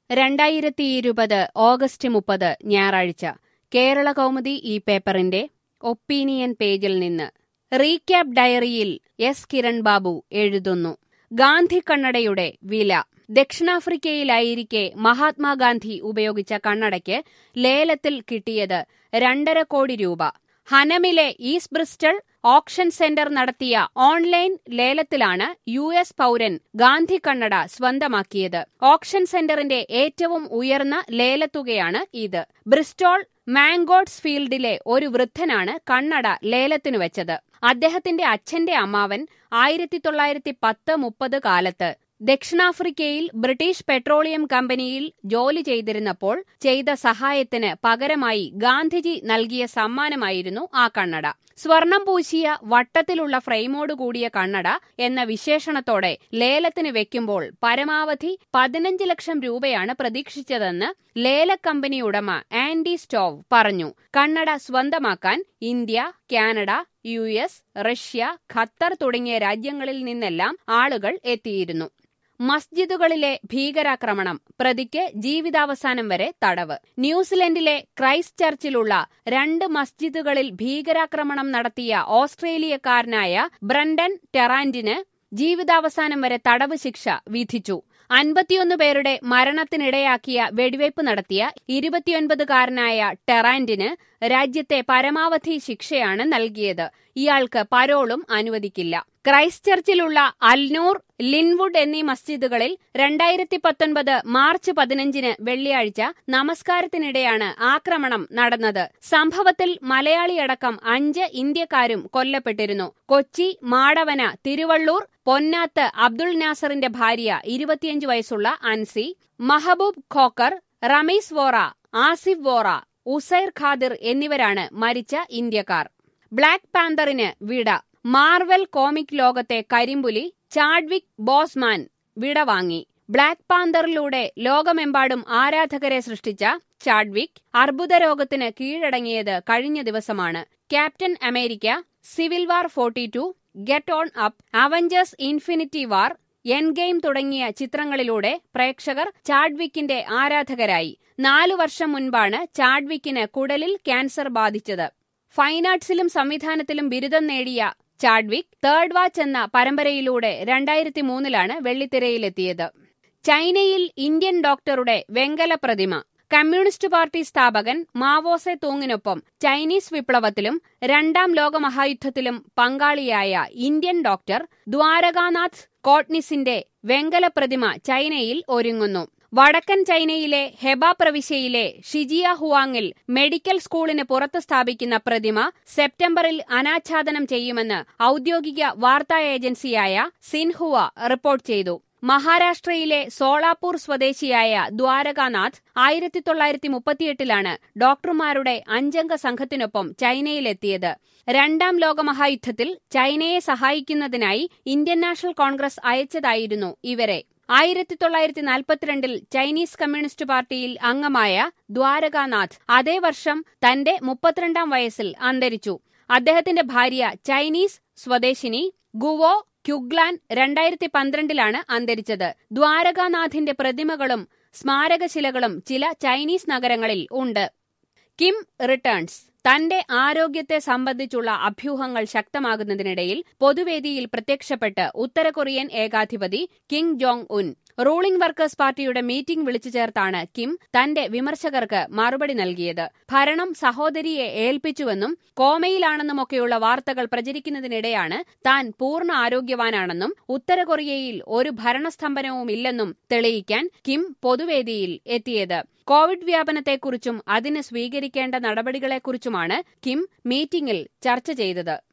രണ്ടായിരത്തി ഇരുപത് ഓഗസ്റ്റ് മുപ്പത് ഞായറാഴ്ച കേരള കൗമുദി ഈ പേപ്പറിന്റെ ഒപ്പീനിയൻ പേജിൽ നിന്ന് റീക്യാപ്പ് ഡയറിയിൽ എസ് കിരൺ ബാബു എഴുതുന്നു ഗാന്ധി കണ്ണടയുടെ വില ദക്ഷിണാഫ്രിക്കയിലായിരിക്കെ മഹാത്മാഗാന്ധി ഉപയോഗിച്ച കണ്ണടയ്ക്ക് ലേലത്തിൽ കിട്ടിയത് രണ്ടര കോടി രൂപ ഹനമിലെ ഈസ്റ്റ് ബ്രിസ്റ്റൾ ഓപ്ഷൻ സെന്റർ നടത്തിയ ഓൺലൈൻ ലേലത്തിലാണ് യു എസ് പൗരൻ ഗാന്ധി കണ്ണട സ്വന്തമാക്കിയത് ഓപ്ഷൻ സെന്ററിന്റെ ഏറ്റവും ഉയർന്ന ലേലത്തുകയാണ് ഇത് ബ്രിസ്റ്റോൾ മാംഗോട്സ് ഫീൽഡിലെ ഒരു വൃദ്ധനാണ് കണ്ണട ലേലത്തിനു വെച്ചത് അദ്ദേഹത്തിന്റെ അച്ഛന്റെ അമ്മാവൻ ആയിരത്തി തൊള്ളായിരത്തി പത്ത് മുപ്പത് കാലത്ത് ദക്ഷിണാഫ്രിക്കയിൽ ബ്രിട്ടീഷ് പെട്രോളിയം കമ്പനിയിൽ ജോലി ചെയ്തിരുന്നപ്പോൾ ചെയ്ത സഹായത്തിന് പകരമായി ഗാന്ധിജി നൽകിയ സമ്മാനമായിരുന്നു ആ കണ്ണട സ്വർണം പൂശിയ വട്ടത്തിലുള്ള ഫ്രെയിമോട് കൂടിയ കണ്ണട എന്ന വിശേഷണത്തോടെ ലേലത്തിന് വെക്കുമ്പോൾ പരമാവധി പതിനഞ്ച് ലക്ഷം രൂപയാണ് പ്രതീക്ഷിച്ചതെന്ന് ലേലക്കമ്പനി ഉടമ ആൻഡി സ്റ്റോവ് പറഞ്ഞു കണ്ണട സ്വന്തമാക്കാൻ India Canada U S Russia Qatar തുടങ്ങിയ രാജ്യങ്ങളിൽ നിന്നെല്ലാം ആളുകൾ എത്തിയിരുന്നു മസ്ജിദുകളിലെ ഭീകരാക്രമണം പ്രതിക്ക് ജീവിതാവസാനം വരെ തടവ് ന്യൂസിലൻഡിലെ ക്രൈസ്റ്റ് ചർച്ചിലുള്ള രണ്ട് മസ്ജിദുകളിൽ ഭീകരാക്രമണം നടത്തിയ ഓസ്ട്രേലിയക്കാരനായ ബ്രണ്ടൻ ടെറാന്റിന് ജീവിതാവസാനം വരെ തടവ് ശിക്ഷ വിധിച്ചു അൻപത്തിയൊന്ന് പേരുടെ മരണത്തിനിടയാക്കിയ വെടിവയ്പ് നടത്തിയ ഇരുപത്തിയൊൻപതുകാരനായ ടെറാന്റിന് രാജ്യത്തെ പരമാവധി ശിക്ഷയാണ് നൽകിയത് ഇയാൾക്ക് പരോളും അനുവദിക്കില്ല ക്രൈസ്റ്റ് ചർച്ചിലുള്ള അൽനൂർ ലിൻവുഡ് എന്നീ മസ്ജിദുകളിൽ രണ്ടായിരത്തി പത്തൊൻപത് മാർച്ച് പതിനഞ്ചിന് വെള്ളിയാഴ്ച നമസ്കാരത്തിനിടെയാണ് ആക്രമണം നടന്നത് സംഭവത്തിൽ മലയാളിയടക്കം അഞ്ച് ഇന്ത്യക്കാരും കൊല്ലപ്പെട്ടിരുന്നു കൊച്ചി മാടവന തിരുവള്ളൂർ പൊന്നാത്ത് അബ്ദുൾ നാസറിന്റെ ഭാര്യ ഇരുപത്തിയഞ്ച് വയസ്സുള്ള അൻസി മഹബൂബ് ഖോക്കർ റമീസ് വോറ ആസിഫ് വോറ ഉസൈർ ഖാദിർ എന്നിവരാണ് മരിച്ച ഇന്ത്യക്കാർ ബ്ലാക്ക് പാന്തറിന് വിട മാർവൽ കോമിക് ലോകത്തെ കരിമ്പുലി ചാഡ്വിക് ബോസ്മാൻ വിട വാങ്ങി ബ്ലാക്ക് പാന്തറിലൂടെ ലോകമെമ്പാടും ആരാധകരെ സൃഷ്ടിച്ച ചാഡ്വിക് അർബുദ രോഗത്തിന് കീഴടങ്ങിയത് കഴിഞ്ഞ ദിവസമാണ് captain America civil war forty two get on up Avengers infinity war endgame തുടങ്ങിയ ചിത്രങ്ങളിലൂടെ പ്രേക്ഷകർ ചാഡ്വിക്കിന്റെ ആരാധകരായി നാലു വർഷം മുൻപാണ് ചാഡ്വിക്കിന് കുടലിൽ ക്യാൻസർ ബാധിച്ചത് ഫൈൻ ആർട്സിലും സംവിധാനത്തിലും ബിരുദം നേടിയ ചാഡ്വിക് തേർഡ് വാച്ച് എന്ന പരമ്പരയിലൂടെ രണ്ടായിരത്തി മൂന്നിലാണ് വെള്ളിത്തിരയിലെത്തിയത് ചൈനയിൽ ഇന്ത്യൻ ഡോക്ടറുടെ വെങ്കല പ്രതിമ കമ്മ്യൂണിസ്റ്റ് പാർട്ടി സ്ഥാപകൻ മാവോസെ തൂങ്ങിനൊപ്പം ചൈനീസ് വിപ്ലവത്തിലും രണ്ടാം ലോകമഹായുദ്ധത്തിലും പങ്കാളിയായ ഇന്ത്യൻ ഡോക്ടർ ദ്വാരകാനാഥ് കോട്നിസിന്റെ വെങ്കല പ്രതിമ ചൈനയിൽ ഒരുങ്ങുന്നു വടക്കൻ ചൈനയിലെ ഹെബ പ്രവിശ്യയിലെ ഷിജിയ ഹുവാങ്ങിൽ മെഡിക്കൽ സ്കൂളിന് പുറത്ത് സ്ഥാപിക്കുന്ന പ്രതിമ സെപ്റ്റംബറിൽ അനാച്ഛാദനം ചെയ്യുമെന്ന് ഔദ്യോഗിക വാർത്താ ഏജൻസിയായ സിൻഹുവ റിപ്പോർട്ട് ചെയ്തു മഹാരാഷ്ട്രയിലെ സോളാപൂർ സ്വദേശിയായ ദ്വാരകാനാഥ് ആയിരത്തി തൊള്ളായിരത്തി മുപ്പത്തിയെട്ടിലാണ് ഡോക്ടർമാരുടെ അഞ്ചംഗ സംഘത്തിനൊപ്പം ചൈനയിലെത്തിയത് രണ്ടാം ലോകമഹായുദ്ധത്തിൽ ചൈനയെ സഹായിക്കുന്നതിനായി ഇന്ത്യൻ നാഷണൽ കോൺഗ്രസ് അയച്ചതായിരുന്നു ഇവരെ ആയിരത്തി തൊള്ളായിരത്തി നാൽപ്പത്തിരണ്ടിൽ ചൈനീസ് കമ്മ്യൂണിസ്റ്റ് പാർട്ടിയിൽ അംഗമായ ദ്വാരകാനാഥ് അതേ വർഷം തന്റെ മുപ്പത്തിരണ്ടാം വയസ്സിൽ അന്തരിച്ചു അദ്ദേഹത്തിന്റെ ഭാര്യ ചൈനീസ് സ്വദേശിനി ഗുവോ ക്യുഗ്ലാൻ രണ്ടായിരത്തി പന്ത്രണ്ടിലാണ് അന്തരിച്ചത് ദ്വാരകാനാഥിന്റെ പ്രതിമകളും സ്മാരകശിലകളും ചില ചൈനീസ് നഗരങ്ങളിൽ ഉണ്ട് കിം റിട്ടേൺസ് തന്റെ ആരോഗ്യത്തെ സംബന്ധിച്ചുള്ള അഭ്യൂഹങ്ങൾ ശക്തമാകുന്നതിനിടയിൽ പൊതുവേദിയിൽ പ്രത്യക്ഷപ്പെട്ട് ഉത്തര കൊറിയൻ ഏകാധിപതി Kim Jong Un ruling workers പാർട്ടിയുടെ മീറ്റിംഗ് വിളിച്ചു ചേർത്താണ് കിം തന്റെ വിമർശകർക്ക് മറുപടി നൽകിയത് ഭരണം സഹോദരിയെ ഏൽപ്പിച്ചുവെന്നും കോമയിലാണെന്നുമൊക്കെയുള്ള വാർത്തകൾ പ്രചരിക്കുന്നതിനിടെയാണ് താൻ പൂർണ്ണ ആരോഗ്യവാനാണെന്നും ഉത്തര കൊറിയയിൽ ഒരു ഭരണസ്തംഭനവുമില്ലെന്നും തെളിയിക്കാൻ കിം പൊതുവേദിയിൽ എത്തിയത് കോവിഡ് വ്യാപനത്തെക്കുറിച്ചും അതിന് സ്വീകരിക്കേണ്ട നടപടികളെക്കുറിച്ചുമാണ് കിം മീറ്റിംഗിൽ ചർച്ച ചെയ്തത്